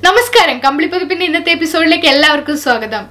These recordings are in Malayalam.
നമസ്കാരം കമ്പിളി പതിപ്പിന്റെ ഇന്നത്തെ എപ്പിസോഡിലേക്ക് എല്ലാവർക്കും സ്വാഗതം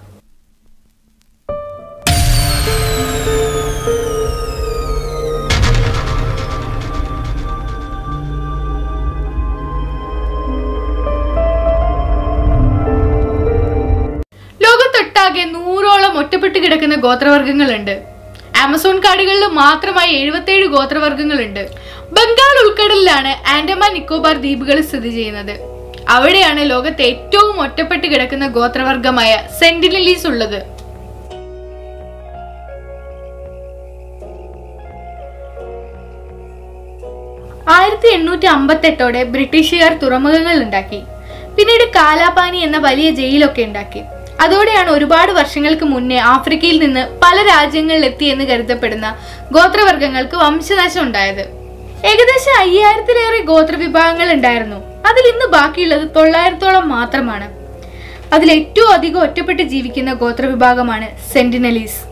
ലോകത്തൊട്ടാകെ നൂറോളം ഒറ്റപ്പെട്ട് കിടക്കുന്ന ഗോത്രവർഗ്ഗങ്ങളുണ്ട് ആമസോൺ കാടുകളിൽ മാത്രമായി എഴുപത്തേഴ് ഗോത്രവർഗ്ഗങ്ങളുണ്ട് ബംഗാൾ ഉൾക്കടലിലാണ് ആൻഡമാൻ നിക്കോബാർ ദ്വീപുകൾ സ്ഥിതി ചെയ്യുന്നത് അവിടെയാണ് ലോകത്തെ ഏറ്റവും ഒറ്റപ്പെട്ട് കിടക്കുന്ന ഗോത്രവർഗമായ സെന്റിനലീസ് ഉള്ളത് ആയിരത്തി എണ്ണൂറ്റി അമ്പത്തി എട്ടോടെ ബ്രിട്ടീഷുകാർ തുറമുഖങ്ങൾ ഉണ്ടാക്കി പിന്നീട് കാലാപാനി എന്ന വലിയ ജയിലൊക്കെ ഉണ്ടാക്കി അതോടെയാണ് ഒരുപാട് വർഷങ്ങൾക്ക് മുന്നേ ആഫ്രിക്കയിൽ നിന്ന് പല രാജ്യങ്ങളിൽ എത്തി എന്ന് കരുതപ്പെടുന്ന ഗോത്രവർഗങ്ങൾക്ക് വംശനാശം ഉണ്ടായത് ഏകദേശം അയ്യായിരത്തിലേറെ ഗോത്രവിഭാഗങ്ങൾ ഉണ്ടായിരുന്നു അതിൽ ഇന്ന് ബാക്കിയുള്ളത് തൊള്ളായിരത്തോളം മാത്രമാണ് അതിൽ ഏറ്റവും അധികം ഒറ്റപ്പെട്ട് ജീവിക്കുന്ന ഗോത്രവിഭാഗമാണ് സെന്റിനലീസ്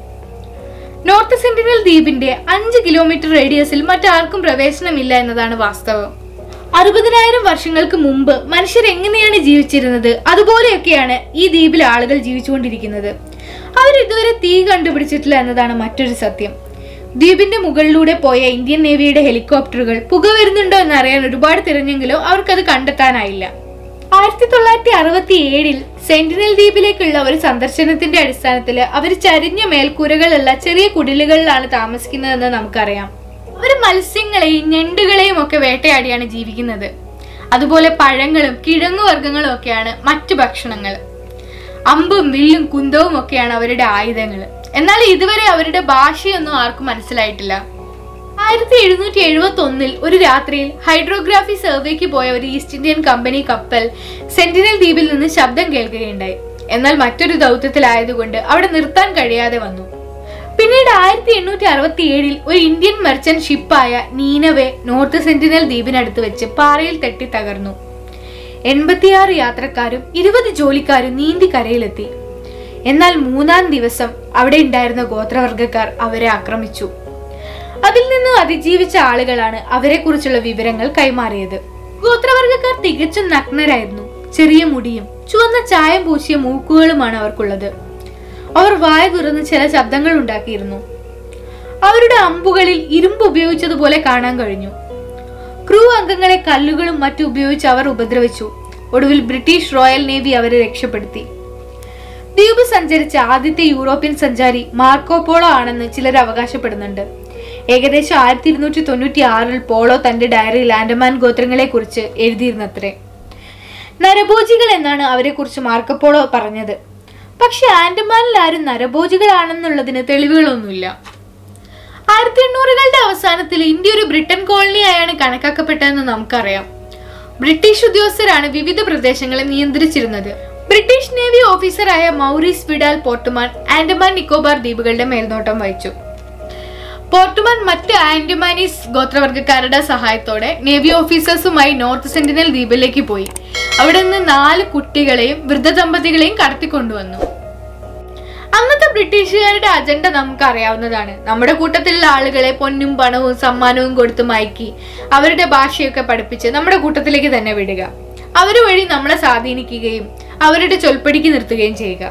നോർത്ത് സെന്റിനൽ ദ്വീപിന്റെ അഞ്ച് കിലോമീറ്റർ റേഡിയസിൽ മറ്റാർക്കും പ്രവേശനമില്ല എന്നതാണ് വാസ്തവം അറുപതിനായിരം വർഷങ്ങൾക്ക് മുമ്പ് മനുഷ്യർ എങ്ങനെയാണ് ജീവിച്ചിരുന്നത് അതുപോലെയൊക്കെയാണ് ഈ ദ്വീപിലെ ആളുകൾ ജീവിച്ചുകൊണ്ടിരിക്കുന്നത് അവർ ഇതുവരെ തീ കണ്ടുപിടിച്ചിട്ടില്ല എന്നതാണ് മറ്റൊരു സത്യം ദ്വീപിന്റെ മുകളിലൂടെ പോയ ഇന്ത്യൻ നേവിയുടെ ഹെലികോപ്റ്ററുകൾ പുക വരുന്നുണ്ടോ എന്നറിയാൻ ഒരുപാട് തിരഞ്ഞെങ്കിലും അവർക്കത് കണ്ടെത്താനായില്ല ആയിരത്തി തൊള്ളായിരത്തി അറുപത്തി ഏഴിൽ സെന്റിനൽ ദ്വീപിലേക്കുള്ള ഒരു സന്ദർശനത്തിന്റെ അടിസ്ഥാനത്തിൽ അവർ ചരിഞ്ഞ മേൽക്കൂരകളുള്ള ചെറിയ കുടിലുകളിലാണ് താമസിക്കുന്നതെന്ന് നമുക്കറിയാം അവർ മത്സ്യങ്ങളെയും ഞണ്ടുകളെയും ഒക്കെ വേട്ടയാടിയാണ് ജീവിക്കുന്നത് അതുപോലെ പഴങ്ങളും കിഴങ്ങുവർഗ്ഗങ്ങളും ഒക്കെയാണ് മറ്റു ഭക്ഷണങ്ങൾ അമ്പും വില്ലും കുന്തവും ഒക്കെയാണ് അവരുടെ ആയുധങ്ങൾ എന്നാൽ ഇതുവരെ അവരുടെ ഭാഷയൊന്നും ആർക്കും മനസ്സിലായിട്ടില്ല ആയിരത്തി എഴുന്നൂറ്റി എഴുപത്തി ഒന്നിൽ ഒരു രാത്രിയിൽ ഹൈഡ്രോഗ്രാഫി സർവേക്ക് പോയ ഒരു ഈസ്റ്റ് ഇന്ത്യൻ കമ്പനി കപ്പൽ സെന്റിനൽ ദ്വീപിൽ നിന്ന് ശബ്ദം കേൾക്കുകയുണ്ടായി എന്നാൽ മറ്റൊരു ദൗത്യത്തിലായതുകൊണ്ട് അവിടെ നിർത്താൻ കഴിയാതെ വന്നു പിന്നീട് ആയിരത്തി എണ്ണൂറ്റി അറുപത്തി ഏഴിൽ ഒരു ഇന്ത്യൻ മെർച്ചന്റ് ഷിപ്പായ നീനവെ നോർത്ത് സെന്റിനൽ ദ്വീപിനടുത്ത് വെച്ച് പാറയിൽ തട്ടി തകർന്നു എൺപത്തിയാറ് യാത്രക്കാരും ഇരുപത് ജോലിക്കാരും നീന്തി കരയിലെത്തി എന്നാൽ മൂന്നാം ദിവസം അവിടെ ഉണ്ടായിരുന്ന ഗോത്രവർഗക്കാർ അവരെ ആക്രമിച്ചു അതിൽ നിന്നും അതിജീവിച്ച ആളുകളാണ് അവരെക്കുറിച്ചുള്ള വിവരങ്ങൾ കൈമാറിയത് ഗോത്രവർഗക്കാർ തികച്ചും നഗ്നരായിരുന്നു ചെറിയ മുടിയും ചുവന്ന ചായം പൂശിയ മൂക്കുകളുമാണ് അവർക്കുള്ളത് അവർ വായ തുറന്ന് ചില ശബ്ദങ്ങൾ ഉണ്ടാക്കിയിരുന്നു അവരുടെ അമ്പുകളിൽ ഇരുമ്പ് ഉപയോഗിച്ചതുപോലെ കാണാൻ കഴിഞ്ഞു ക്രൂ അംഗങ്ങളെ കല്ലുകളും മറ്റും ഉപയോഗിച്ച് അവർ ഉപദ്രവിച്ചു ഒടുവിൽ ബ്രിട്ടീഷ് റോയൽ നേവി അവരെ രക്ഷപ്പെടുത്തി ദ്വീപ് സഞ്ചരിച്ച ആദ്യത്തെ യൂറോപ്യൻ സഞ്ചാരി മാർക്കോ പോളോ ആണെന്ന് ചിലർ അവകാശപ്പെടുന്നുണ്ട് ഏകദേശം ആയിരത്തി ഇരുന്നൂറ്റി തൊണ്ണൂറ്റി ആറിൽ പോളോ തന്റെ ഡയറിയിൽ ആൻഡമാൻ ഗോത്രങ്ങളെ കുറിച്ച് എഴുതിയിരുന്നത്രേ നരഭോജികൾ എന്നാണ് അവരെക്കുറിച്ച് മാർക്കപ്പോളോ പറഞ്ഞത് പക്ഷെ ആൻഡമാനിൽ ആരും നരഭോജികളാണെന്നുള്ളതിന് തെളിവുകളൊന്നുമില്ല ആയിരത്തി എണ്ണൂറുകളുടെ അവസാനത്തിൽ ഇന്ത്യ ഒരു ബ്രിട്ടൻ കോളനിയായാണ് കണക്കാക്കപ്പെട്ടതെന്ന് നമുക്കറിയാം ബ്രിട്ടീഷ് ഉദ്യോഗസ്ഥരാണ് വിവിധ പ്രദേശങ്ങളെ നിയന്ത്രിച്ചിരുന്നത് ബ്രിട്ടീഷ് നേവി ഓഫീസറായ Maurice Vidal Portman Andaman Nicobar ദ്വീപുകളുടെ മേൽനോട്ടം വഹിച്ചു പോർട്ടുമാൻ മറ്റ് ആൻഡമാനീസ് ഗോത്രവർഗക്കാരുടെ സഹായത്തോടെ നേവി ഓഫീസേഴ്സുമായി നോർത്ത് സെന്റിനൽ ദ്വീപിലേക്ക് പോയി അവിടെ നിന്ന് നാല് കുട്ടികളെയും വൃദ്ധ ദമ്പതികളെയും കടത്തിക്കൊണ്ടുവന്നു അന്നത്തെ ബ്രിട്ടീഷുകാരുടെ അജണ്ട നമുക്ക് അറിയാവുന്നതാണ് നമ്മുടെ കൂട്ടത്തിലുള്ള ആളുകളെ പൊന്നും പണവും സമ്മാനവും കൊടുത്ത് മയക്കി അവരുടെ ഭാഷയൊക്കെ പഠിപ്പിച്ച് നമ്മുടെ കൂട്ടത്തിലേക്ക് തന്നെ വിടുക അവര് വഴി നമ്മളെ സ്വാധീനിക്കുകയും അവരുടെ ചൊൽപ്പടിക്ക് നിർത്തുകയും ചെയ്യുക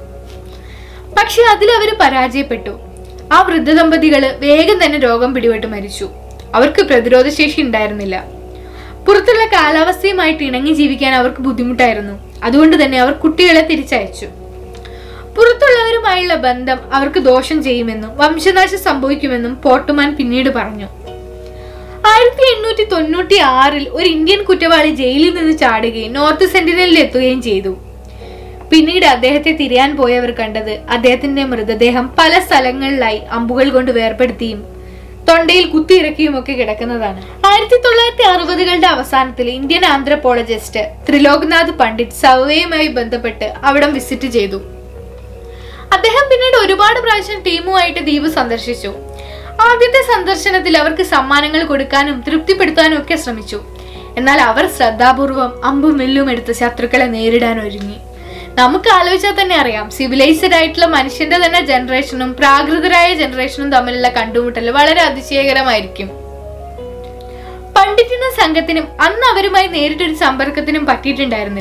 പക്ഷെ അതിൽ അവർ പരാജയപ്പെട്ടു ആ വൃദ്ധ ദമ്പതികള് വേഗം തന്നെ രോഗം പിടിപെട്ട് മരിച്ചു അവർക്ക് പ്രതിരോധ ശേഷി ഉണ്ടായിരുന്നില്ല പുറത്തുള്ള കാലാവസ്ഥയുമായിട്ട് ഇണങ്ങി ജീവിക്കാൻ അവർക്ക് ബുദ്ധിമുട്ടായിരുന്നു അതുകൊണ്ട് തന്നെ അവർ കുട്ടികളെ തിരിച്ചയച്ചു പുറത്തുള്ളവരുമായുള്ള ബന്ധം അവർക്ക് ദോഷം ചെയ്യുമെന്നും വംശനാശം സംഭവിക്കുമെന്നും പോർട്ടുമാൻ പിന്നീട് പറഞ്ഞു ആയിരത്തി എണ്ണൂറ്റി തൊണ്ണൂറ്റി ആറിൽ ഒരു ഇന്ത്യൻ കുറ്റവാളി ജയിലിൽ നിന്ന് ചാടുകയും നോർത്ത് സെന്റിനലിൽ എത്തുകയും ചെയ്തു പിന്നീട് അദ്ദേഹത്തെ തിരയാൻ പോയവർ കണ്ടത് അദ്ദേഹത്തിന്റെ മൃതദേഹം പല സ്ഥലങ്ങളിലായി അമ്പുകൾ കൊണ്ട് വേർപെടുത്തിയും തൊണ്ടയിൽ കുത്തിയിറക്കിയും ഒക്കെ കിടക്കുന്നതാണ് ആയിരത്തി തൊള്ളായിരത്തി അറുപതുകളുടെ അവസാനത്തിൽ ഇന്ത്യൻ ആന്ത്രപ്പോളജിസ്റ്റ് ത്രിലോക്നാഥ് പണ്ഡിറ്റ് സർവേയുമായി ബന്ധപ്പെട്ട് അവിടം വിസിറ്റ് ചെയ്തു അദ്ദേഹം പിന്നീട് ഒരുപാട് പ്രാവശ്യം ടീമുമായിട്ട് ദ്വീപ് സന്ദർശിച്ചു ആദ്യത്തെ സന്ദർശനത്തിൽ അവർക്ക് സമ്മാനങ്ങൾ കൊടുക്കാനും തൃപ്തിപ്പെടുത്താനും ഒക്കെ ശ്രമിച്ചു എന്നാൽ അവർ ശ്രദ്ധാപൂർവം അമ്പും വില്ലും എടുത്ത് ശത്രുക്കളെ നേരിടാൻ ഒരുങ്ങി നമുക്ക് ആലോചിച്ചാൽ തന്നെ അറിയാം സിവിലൈസ്ഡ് ആയിട്ടുള്ള മനുഷ്യന്റെ തന്നെ ജനറേഷനും പ്രാകൃതരായ ജനറേഷനും തമ്മിലുള്ള കണ്ടുമുട്ടൽ വളരെ അതിശയകരമായിരിക്കും പണ്ഡിറ്റിനും സംഘത്തിനും അന്ന് അവരുമായി നേരിട്ടൊരു സമ്പർക്കത്തിനും പറ്റിയിട്ടുണ്ടായിരുന്നില്ല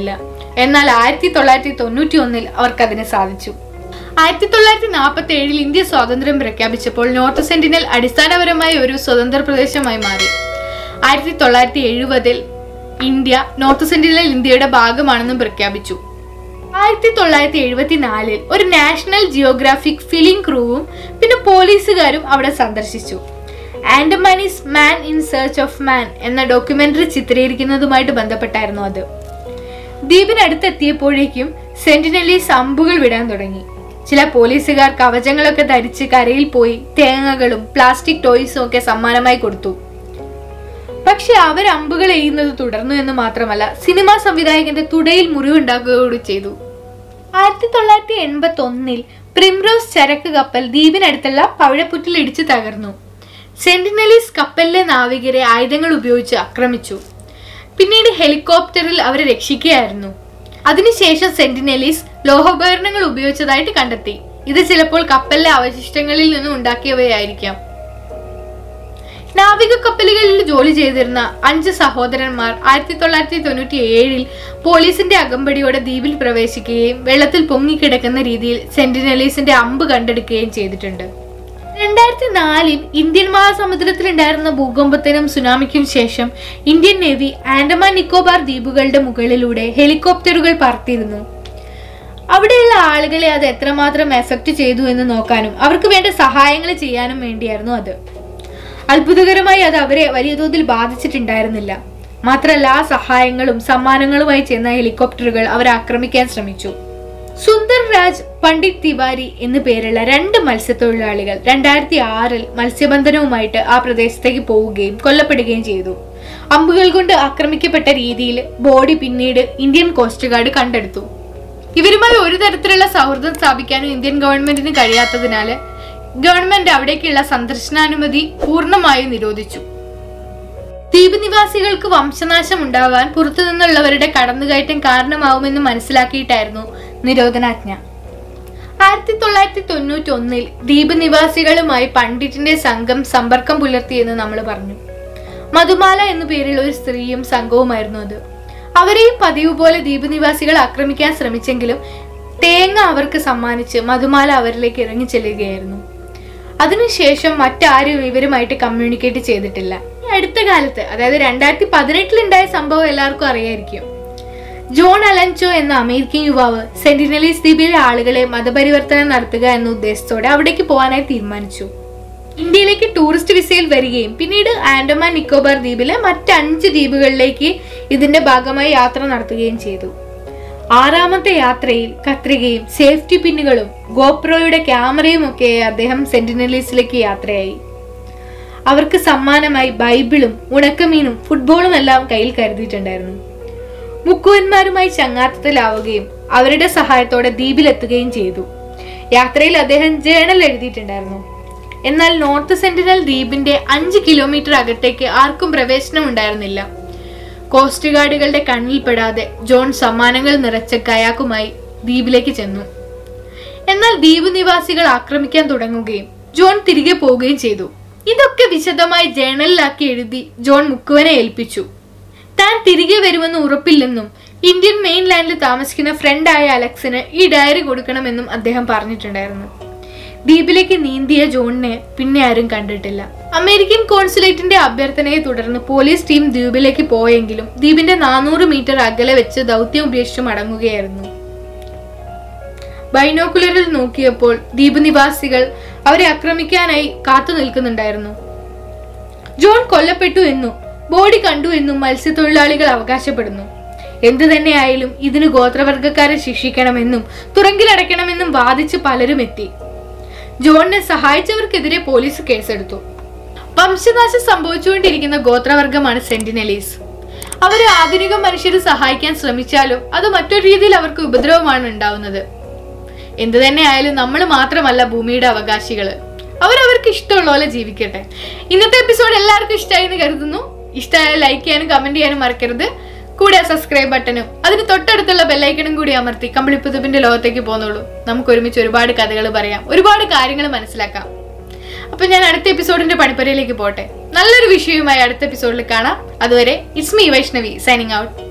എന്നാൽ ആയിരത്തി തൊള്ളായിരത്തി തൊണ്ണൂറ്റി ഒന്നിൽ അവർക്ക് അതിന് സാധിച്ചു ആയിരത്തി തൊള്ളായിരത്തി നാൽപ്പത്തി ഏഴിൽ ഇന്ത്യ സ്വാതന്ത്ര്യം പ്രഖ്യാപിച്ചപ്പോൾ നോർത്ത് സെന്റിനൽ അടിസ്ഥാനപരമായി ഒരു സ്വതന്ത്ര പ്രദേശമായി മാറി ആയിരത്തി തൊള്ളായിരത്തി എഴുപതിൽ ഇന്ത്യ നോർത്ത് സെന്റിനൽ ഇന്ത്യയുടെ ഭാഗമാണെന്നും പ്രഖ്യാപിച്ചു ആയിരത്തി തൊള്ളായിരത്തി എഴുപത്തിനാലിൽ ഒരു നാഷണൽ ജിയോഗ്രാഫിക് ഫിലിം ക്രൂവും പിന്നെ പോലീസുകാരും അവിടെ സന്ദർശിച്ചു Andamanese man in search of man എന്ന ഡോക്യുമെന്ററി ചിത്രീകരിക്കുന്നതുമായിട്ട് ബന്ധപ്പെട്ടായിരുന്നു അത് ദ്വീപിനടുത്തെത്തിയപ്പോഴേക്കും സെന്റിനലീസ് അമ്പുകൾ വിടാൻ തുടങ്ങി ചില പോലീസുകാർ കവചങ്ങളൊക്കെ ധരിച്ച് കരയിൽ പോയി തേങ്ങകളും പ്ലാസ്റ്റിക് ടോയ്സും ഒക്കെ സമ്മാനമായി കൊടുത്തു പക്ഷെ അവർ അമ്പുകൾ എയ്യുന്നത് തുടർന്നു എന്ന് മാത്രമല്ല സിനിമാ സംവിധായകന്റെ തുടയിൽ മുറിവുണ്ടാക്കുക കൂടി ചെയ്തു ആയിരത്തി തൊള്ളായിരത്തി എൺപത്തി ഒന്നിൽ പ്രിംറോസ് ചരക്ക് കപ്പൽ ദ്വീപിനടുത്തുള്ള പവിഴപ്പുറ്റിൽ ഇടിച്ചു തകർന്നു സെന്റിനലീസ് കപ്പലിലെ നാവികരെ ആയുധങ്ങൾ ഉപയോഗിച്ച് ആക്രമിച്ചു പിന്നീട് ഹെലികോപ്റ്ററിൽ അവരെ രക്ഷിക്കുകയായിരുന്നു അതിനുശേഷം സെന്റിനലീസ് ലോഹോപകരണങ്ങൾ ഉപയോഗിച്ചതായിട്ട് കണ്ടെത്തി ഇത് ചിലപ്പോൾ കപ്പലിലെ അവശിഷ്ടങ്ങളിൽ നിന്നും ഉണ്ടാക്കിയവയായിരിക്കാം നാവിക കപ്പലുകളിൽ ജോലി ചെയ്തിരുന്ന അഞ്ച് സഹോദരന്മാർ ആയിരത്തി തൊള്ളായിരത്തി തൊണ്ണൂറ്റി ഏഴിൽ പോലീസിന്റെ അകമ്പടിയോടെ ദ്വീപിൽ പ്രവേശിക്കുകയും വെള്ളത്തിൽ പൊങ്ങിക്കിടക്കുന്ന രീതിയിൽ സെന്റിനലീസിന്റെ അമ്പ് കണ്ടെടുക്കുകയും ചെയ്തിട്ടുണ്ട് രണ്ടായിരത്തി നാലിൽ ഇന്ത്യൻ മഹാസമുദ്രത്തിലുണ്ടായിരുന്ന ഭൂകമ്പത്തിനും സുനാമിക്കും ശേഷം ഇന്ത്യൻ നേവി ആൻഡമാൻ നിക്കോബാർ ദ്വീപുകളുടെ മുകളിലൂടെ ഹെലികോപ്റ്ററുകൾ പറത്തിയിരുന്നു അവിടെയുള്ള ആളുകളെ അത് എത്രമാത്രം എഫക്റ്റ് ചെയ്തു എന്ന് നോക്കാനും അവർക്ക് വേണ്ട സഹായങ്ങൾ ചെയ്യാനും വേണ്ടിയായിരുന്നു അത് അത്ഭുതകരമായി അത് അവരെ വലിയ തോതിൽ ബാധിച്ചിട്ടുണ്ടായിരുന്നില്ല മാത്രമല്ല ആ സഹായങ്ങളും സമ്മാനങ്ങളുമായി ചെന്ന ഹെലികോപ്റ്ററുകൾ അവരെ ആക്രമിക്കാൻ ശ്രമിച്ചു സുന്ദർ രാജ് പണ്ഡിറ്റ് തിവാരി എന്നു പേരുള്ള രണ്ട് മത്സ്യത്തൊഴിലാളികൾ രണ്ടായിരത്തി ആറിൽ മത്സ്യബന്ധനവുമായിട്ട് ആ പ്രദേശത്തേക്ക് പോവുകയും കൊല്ലപ്പെടുകയും ചെയ്തു അമ്പുകൾ കൊണ്ട് ആക്രമിക്കപ്പെട്ട രീതിയിൽ ബോഡി പിന്നീട് ഇന്ത്യൻ കോസ്റ്റ് ഗാർഡ് കണ്ടെടുത്തു ഇവരുമായി ഒരു തരത്തിലുള്ള സൗഹൃദം സ്ഥാപിക്കാനും ഇന്ത്യൻ ഗവൺമെന്റിന് കഴിയാത്തതിനാൽ ഗവൺമെന്റ് അവിടേക്കുള്ള സന്ദർശനാനുമതി പൂർണ്ണമായും നിരോധിച്ചു ദ്വീപ് നിവാസികൾക്ക് വംശനാശം ഉണ്ടാവാൻ പുറത്തു നിന്നുള്ളവരുടെ കടന്നുകയറ്റം കാരണമാവുമെന്ന് മനസ്സിലാക്കിയിട്ടായിരുന്നു നിരോധനാജ്ഞ ആയിരത്തി തൊള്ളായിരത്തി തൊണ്ണൂറ്റി ഒന്നിൽ ദ്വീപ് നിവാസികളുമായി പണ്ഡിറ്റിന്റെ സംഘം സമ്പർക്കം പുലർത്തിയെന്ന് നമ്മൾ പറഞ്ഞു മധുമാല എന്നു പേരിൽ ഒരു സ്ത്രീയും സംഘവുമായിരുന്നു അത് അവരെയും പതിവ് പോലെ ദ്വീപ് നിവാസികൾ ആക്രമിക്കാൻ ശ്രമിച്ചെങ്കിലും തേങ്ങ അവർക്ക് സമ്മാനിച്ച് മധുമാല അവരിലേക്ക് ഇറങ്ങി ചെല്ലുകയായിരുന്നു അതിനുശേഷം മറ്റാരും ഇവരുമായിട്ട് കമ്മ്യൂണിക്കേറ്റ് ചെയ്തിട്ടില്ല ഈ അടുത്ത കാലത്ത് അതായത് രണ്ടായിരത്തി പതിനെട്ടിലുണ്ടായ സംഭവം എല്ലാവർക്കും അറിയായിരിക്കും ജോൺ അലൻചോ എന്ന അമേരിക്കൻ യുവാവ് സെന്റിനലീസ് ദ്വീപിലെ ആളുകളെ മതപരിവർത്തനം നടത്തുക എന്ന ഉദ്ദേശത്തോടെ അവിടേക്ക് പോകാനായി തീരുമാനിച്ചു ഇന്ത്യയിലേക്ക് ടൂറിസ്റ്റ് വിസയിൽ വരികയും പിന്നീട് ആൻഡമാൻ നിക്കോബാർ ദ്വീപിലെ മറ്റ് അഞ്ച് ദ്വീപുകളിലേക്ക് ഇതിന്റെ ഭാഗമായി യാത്ര നടത്തുകയും ചെയ്തു ആറാമത്തെ യാത്രയിൽ കത്രികയും സേഫ്റ്റി പിന്നുകളും ഗോപ്രോയുടെ ക്യാമറയും ഒക്കെ അദ്ദേഹം സെന്റിനലീസിലേക്ക് യാത്രയായി അവർക്ക് സമ്മാനമായി ബൈബിളും ഉണക്കമീനും ഫുട്ബോളും എല്ലാം കയ്യിൽ കരുതിയിട്ടുണ്ടായിരുന്നു മുക്കുവന്മാരുമായി ചങ്ങാത്തത്തിലാവുകയും അവരുടെ സഹായത്തോടെ ദ്വീപിലെത്തുകയും ചെയ്തു യാത്രയിൽ അദ്ദേഹം ജേണൽ എഴുതിയിട്ടുണ്ടായിരുന്നു എന്നാൽ നോർത്ത് സെന്റിനൽ ദ്വീപിന്റെ അഞ്ച് കിലോമീറ്റർ അകത്തേക്ക് ആർക്കും പ്രവേശനം ഉണ്ടായിരുന്നില്ല കോസ്റ്റ് ഗാർഡുകളുടെ കണ്ണിൽപ്പെടാതെ ജോൺ സമ്മാനങ്ങൾ നിറച്ച കയാക്കുമായി ദ്വീപിലേക്ക് ചെന്നു എന്നാൽ ദ്വീപ് നിവാസികൾ ആക്രമിക്കാൻ തുടങ്ങുകയും ജോൺ തിരികെ പോവുകയും ചെയ്തു ഇതൊക്കെ വിശദമായി ജേണലിലാക്കി എഴുതി ജോൺ മുക്കുവനെ ഏൽപ്പിച്ചു താൻ തിരികെ വരുമെന്ന് ഉറപ്പില്ലെന്നും ഇന്ത്യൻ മെയിൻലാൻഡിൽ താമസിക്കുന്ന ഫ്രണ്ടായ അലക്സിന് ഈ ഡയറി കൊടുക്കണമെന്നും അദ്ദേഹം പറഞ്ഞിട്ടുണ്ടായിരുന്നു ദ്വീപിലേക്ക് നീന്തിയ ജോണിനെ പിന്നെ ആരും കണ്ടിട്ടില്ല അമേരിക്കൻ കോൺസുലേറ്റിന്റെ അഭ്യർത്ഥനയെ തുടർന്ന് പോലീസ് ടീം ദ്വീപിലേക്ക് പോയെങ്കിലും ദ്വീപിന്റെ നാനൂറ് മീറ്റർ അകലെ വെച്ച് ദൗത്യം ഉപേക്ഷിച്ച് മടങ്ങുകയായിരുന്നു ബൈനോക്കുലറിൽ നോക്കിയപ്പോൾ ദ്വീപ് നിവാസികൾ അവരെ ആക്രമിക്കാനായി കാത്തു നിൽക്കുന്നുണ്ടായിരുന്നു ജോൺ കൊല്ലപ്പെട്ടു എന്നും ബോഡി കണ്ടു എന്നും മത്സ്യത്തൊഴിലാളികൾ അവകാശപ്പെടുന്നു എന്തു തന്നെയായാലും ഇതിന് ഗോത്രവർഗക്കാരെ ശിക്ഷിക്കണമെന്നും തുറങ്കിലടയ്ക്കണമെന്നും വാദിച്ച് പലരും എത്തി ജോണിനെ സഹായിച്ചവർക്കെതിരെ പോലീസ് കേസെടുത്തു വംശനാശം സംഭവിച്ചുകൊണ്ടിരിക്കുന്ന ഗോത്രവർഗമാണ് സെന്റിനലീസ് അവർ ആധുനിക മനുഷ്യരെ സഹായിക്കാൻ ശ്രമിച്ചാലും അത് മറ്റൊരു രീതിയിൽ അവർക്ക് ഉപദ്രവമാണ് ഉണ്ടാവുന്നത് എന്തു തന്നെ ആയാലും നമ്മൾ മാത്രമല്ല ഭൂമിയുടെ അവകാശികള് അവരവർക്ക് ഇഷ്ടമുള്ള പോലെ ജീവിക്കട്ടെ ഇന്നത്തെ എപ്പിസോഡ് എല്ലാവർക്കും ഇഷ്ടമായി എന്ന് കരുതുന്നു ഇഷ്ടമായ ലൈക്ക് ചെയ്യാനും കമന്റ് ചെയ്യാനും മറക്കരുത് കൂടെ സബ്സ്ക്രൈബ് ബട്ടനും അതിന് തൊട്ടടുത്തുള്ള ബെല്ലൈക്കണും കൂടി അമർത്തി കമ്പിളിപ്പുതുപ്പിന്റെ ലോകത്തേക്ക് പോന്നോളൂ നമുക്ക് ഒരുമിച്ച് ഒരുപാട് കഥകൾ പറയാം ഒരുപാട് കാര്യങ്ങൾ മനസ്സിലാക്കാം അപ്പൊ ഞാൻ അടുത്ത എപ്പിസോഡിന്റെ പണിപ്പരയിലേക്ക് പോട്ടെ നല്ലൊരു വിഷയവുമായി അടുത്ത എപ്പിസോഡിൽ കാണാം അതുവരെ it's me Vaishnavi signing out